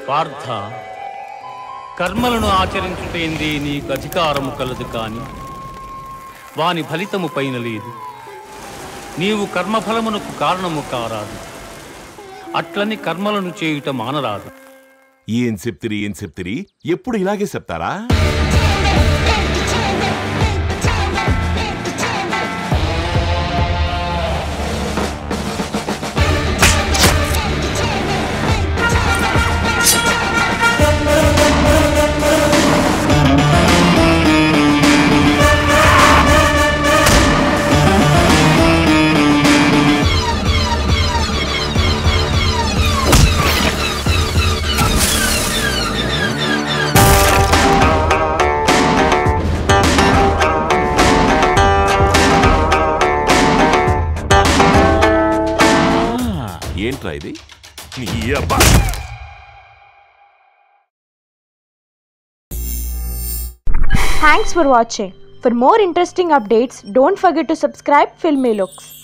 పార్థ కర్మలను ఆచరించుటేంది నీకు అధికారము కలదు కాని వాని ఫలితము పైన లేదు నీవు కర్మఫలమునకు కారణము కారాదు అట్లని కర్మలను చేయుట మానరాదు ఏం చెప్తిరి ఏం చెప్తిరి ఎప్పుడు ఇలాగే చెప్తారా ఆ, ఏంట్రా ఇది నీ అబ్బా Thanks for watching. For more interesting updates, don't forget to subscribe Filmy Looks.